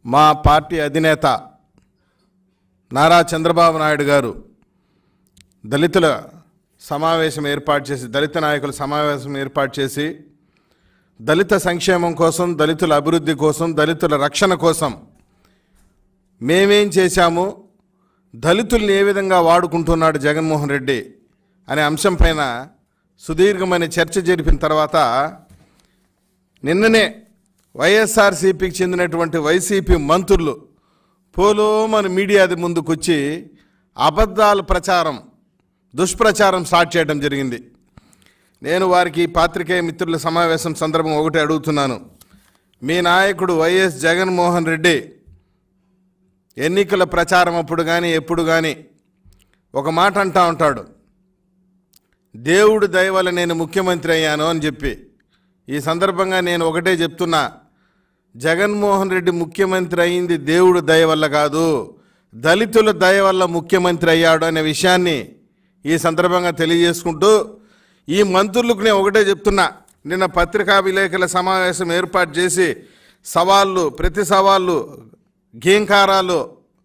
మా పార్టీ అధినేత నారా చంద్రబాబు నాయుడు గారు దళితుల సమావేశం ఏర్పాటు చేసి దళిత నాయకుల సమావేశం ఏర్పాటు చేసి దళిత సంక్షేమం కోసం దళితుల అభివృద్ధి కోసం దళితుల రక్షణ కోసం మేమేం చేశాము దళితుల్ని ఏ విధంగా వాడుకుంటున్నాడు జగన్మోహన్ రెడ్డి అనే అంశం పైన సుదీర్ఘమైన చర్చ జరిపిన తర్వాత నిన్ననే వైఎస్ఆర్సీపీకి చెందినటువంటి వైసీపీ మంత్రులు పోలోమని మీడియాది ముందుకొచ్చి అబద్ధాల ప్రచారం దుష్ప్రచారం స్టార్ట్ చేయడం జరిగింది నేను వారికి పాత్రికేయ మిత్రుల సమావేశం సందర్భం ఒకటి అడుగుతున్నాను మీ నాయకుడు వైఎస్ జగన్మోహన్ రెడ్డి ఎన్నికల ప్రచారం అప్పుడు కానీ ఎప్పుడు కానీ ఒక మాట అంటా ఉంటాడు దేవుడు దయ వల్ల నేను ముఖ్యమంత్రి అయ్యాను అని చెప్పి ఈ సందర్భంగా నేను ఒకటే చెప్తున్నా జగన్మోహన్ రెడ్డి ముఖ్యమంత్రి అయింది దేవుడు దయ వల్ల కాదు దళితుల దయ వల్ల ముఖ్యమంత్రి అయ్యాడు అనే విషయాన్ని ఈ సందర్భంగా తెలియజేసుకుంటూ ఈ మంత్రులకు నేను ఒకటే చెప్తున్నా నిన్న పత్రికా విలేకరుల సమావేశం ఏర్పాటు చేసి సవాళ్ళు ప్రతి సవాళ్ళు గేంకారాలు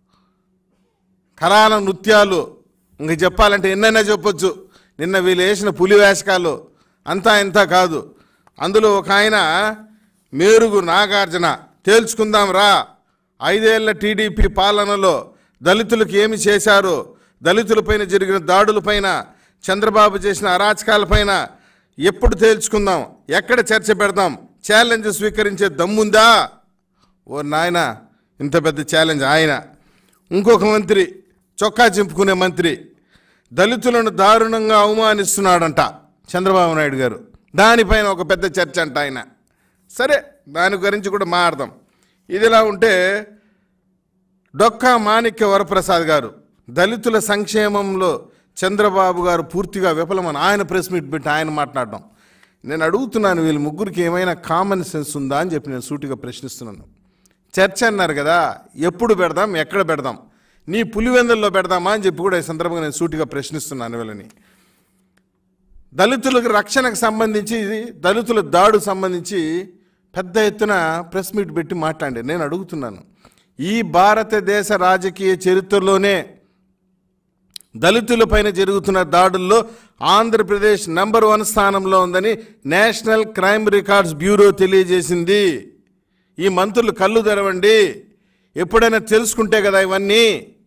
కరాల నృత్యాలు ఇంక చెప్పాలంటే ఎన్నైనా చెప్పొచ్చు నిన్న వీళ్ళు వేసిన పులి వేషకాలు అంతా ఇంత కాదు అందులో ఒక ఆయన మేరుగు నాగార్జున తేల్చుకుందాం రా ఐదేళ్ల టీడీపీ పాలనలో దళితులకు ఏమి చేశారు దళితులపైన జరిగిన దాడులపైన చంద్రబాబు చేసిన అరాచకాలపైన ఎప్పుడు తేల్చుకుందాం ఎక్కడ చర్చ పెడదాం ఛాలెంజ్ స్వీకరించే దమ్ముందా ఓ నాయన ఇంత పెద్ద ఛాలెంజ్ ఆయన ఇంకొక మంత్రి చొక్కా చింపుకునే మంత్రి దళితులను దారుణంగా అవమానిస్తున్నాడంట చంద్రబాబు నాయుడు గారు దానిపైన ఒక పెద్ద చర్చ అంట ఆయన సరే దాని గురించి కూడా మాట్లాడదాం ఇదిలా ఉంటే డొక్కా మాణిక్య వరప్రసాద్ గారు దళితుల సంక్షేమంలో చంద్రబాబు గారు పూర్తిగా విఫలమని ఆయన ప్రెస్ మీట్ పెట్టి ఆయన మాట్లాడడం నేను అడుగుతున్నాను వీళ్ళు ముగ్గురికి ఏమైనా కామన్ సెన్స్ ఉందా అని చెప్పి నేను సూటిగా ప్రశ్నిస్తున్నాను చర్చ అన్నారు కదా ఎప్పుడు పెడదాం ఎక్కడ పెడదాం నీ పులివెందుల్లో పెడదామా అని చెప్పి కూడా ఈ సందర్భంగా నేను సూటిగా ప్రశ్నిస్తున్నాను వీళ్ళని దళితులకు రక్షణకు సంబంధించి దళితుల దాడు సంబంధించి పెద్ద ఎత్తున ప్రెస్ మీట్ పెట్టి మాట్లాడి నేను అడుగుతున్నాను ఈ భారతదేశ రాజకీయ చరిత్రలోనే దళితులపైన జరుగుతున్న దాడుల్లో ఆంధ్రప్రదేశ్ నంబర్ వన్ స్థానంలో ఉందని నేషనల్ క్రైమ్ రికార్డ్స్ బ్యూరో తెలియజేసింది ఈ మంత్రులు కళ్ళు తెరవండి ఎప్పుడైనా తెలుసుకుంటే కదా ఇవన్నీ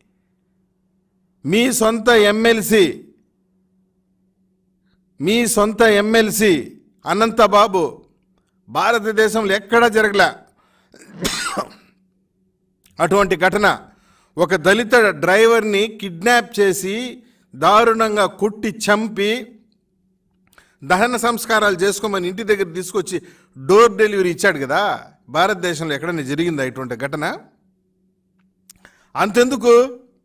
మీ సొంత ఎమ్మెల్సీ మీ సొంత ఎమ్మెల్సీ అనంతబాబు భారతదేశంలో ఎక్కడా జరగలే అటువంటి ఘటన ఒక దళిత డ్రైవర్ని కిడ్నాప్ చేసి దారుణంగా కొట్టి చంపి దహన సంస్కారాలు చేసుకోమని ఇంటి దగ్గర తీసుకొచ్చి డోర్ డెలివరీ ఇచ్చాడు కదా భారతదేశంలో ఎక్కడైనా జరిగిందా ఇటువంటి ఘటన అంతెందుకు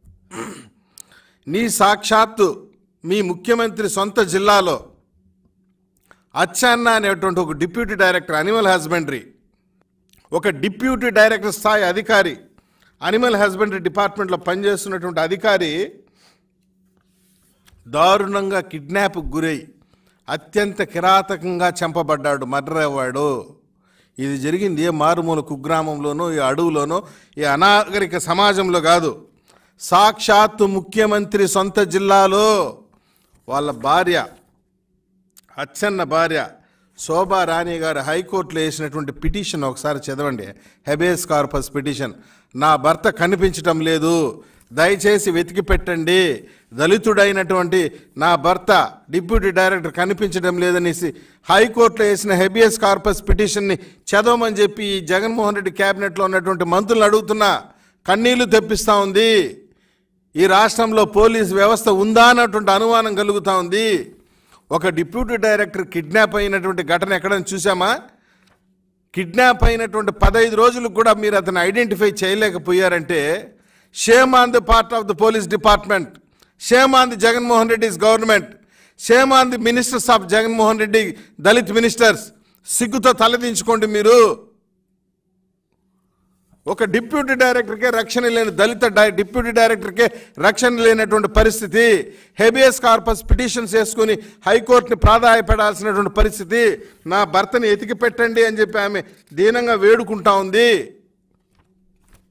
నీ సాక్షాత్తు మీ ముఖ్యమంత్రి సొంత జిల్లాలో అచ్చాన్న అనేటువంటి ఒక డిప్యూటీ డైరెక్టర్ అనిమల్ హస్బెండరీ ఒక డిప్యూటీ డైరెక్టర్ స్థాయి అధికారి అనిమల్ హస్బెండరీ డిపార్ట్మెంట్లో పనిచేస్తున్నటువంటి అధికారి దారుణంగా కిడ్నాప్కు గురై అత్యంత కిరాతకంగా చంపబడ్డాడు మర్డర్ అయ్యాడు ఇది జరిగింది ఏ మారుమూల కుగ్రామంలోనో ఈ అడవులోనో ఈ అనాగరిక సమాజంలో కాదు సాక్షాత్తు ముఖ్యమంత్రి సొంత జిల్లాలో వాళ్ళ భార్య అచ్చన్న భార్య శోభా రాణి గారు హైకోర్టులో వేసినటువంటి పిటిషన్ ఒకసారి చదవండి హెబేస్ కార్పస్ పిటిషన్ నా భర్త కనిపించటం లేదు దయచేసి వెతికి పెట్టండి దళితుడైనటువంటి నా భర్త డిప్యూటీ డైరెక్టర్ కనిపించడం లేదనేసి హైకోర్టులో వేసిన హెబియస్ కార్పస్ పిటిషన్ని చదవమని చెప్పి ఈ జగన్మోహన్ రెడ్డి క్యాబినెట్లో ఉన్నటువంటి మంత్రులను అడుగుతున్నా కన్నీళ్లు తెప్పిస్తూ ఉంది ఈ రాష్ట్రంలో పోలీస్ వ్యవస్థ ఉందా అన్నటువంటి అనుమానం కలుగుతూ ఉంది ఒక డిప్యూటీ డైరెక్టర్ కిడ్నాప్ అయినటువంటి ఘటన ఎక్కడైనా చూసామా కిడ్నాప్ అయినటువంటి పదహైదు రోజులకు కూడా మీరు అతను ఐడెంటిఫై చేయలేకపోయారంటే shame on the part of the police department shame on the Jaganmohan Reddy's government shame on the ministers of Jaganmohan Reddy Dalit ministers సిగ్గుతో తలదించుకోండి మీరు ఒక డిప్యూటీ డైరెక్టర్కే రక్షణ లేని దళిత డై డిప్యూటీ డైరెక్టర్కే రక్షణ లేనటువంటి పరిస్థితి హెబియస్ కార్పస్ పిటిషన్స్ వేసుకుని హైకోర్టుని ప్రాధాయపడాల్సినటువంటి పరిస్థితి నా భర్తని ఎతికి పెట్టండి అని చెప్పి ఆమె దీనంగా వేడుకుంటా ఉంది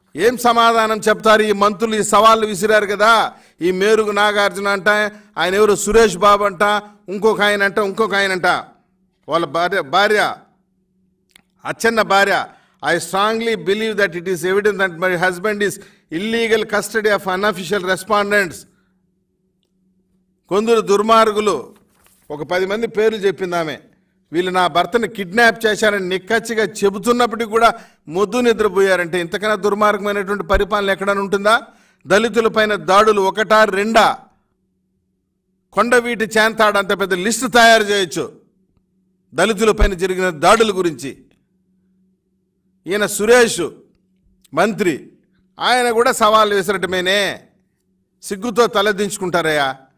ఏం సమాధానం చెప్తారు ఈ మంత్రులు ఈ సవాళ్ళు విసిరారు కదా ఈ మేరుగు నాగార్జున అంట ఆయన ఎవరు సురేష్ బాబు అంట ఇంకొక ఆయన అంట ఇంకొక ఆయన అంట వాళ్ళ భార్య భార్య అచ్చన్న భార్య I strongly believe that it is evidence that my husband is illegal custody of unofficial respondents కొందరు దుర్మార్గులు ఒక పది మంది పేర్లు చెప్పింది ఆమె వీళ్ళు నా భర్తని కిడ్నాప్ చేశారని నిక్కచ్చిగా చెబుతున్నప్పటికీ కూడా మొద్దు నిద్రపోయారంటే ఇంతకన్నా దుర్మార్గమైనటువంటి పరిపాలన ఎక్కడైనా ఉంటుందా దళితులపైన దాడులు ఒకటా రెండా కొండవీటి చేంతాడు అంత పెద్ద లిస్టు తయారు చేయొచ్చు దళితులపైన జరిగిన దాడుల గురించి ఈయన సురేష్ మంత్రి ఆయన కూడా సవాల్ విసరటమేనే సిగ్గుతో తలదించుకుంటారయ్యా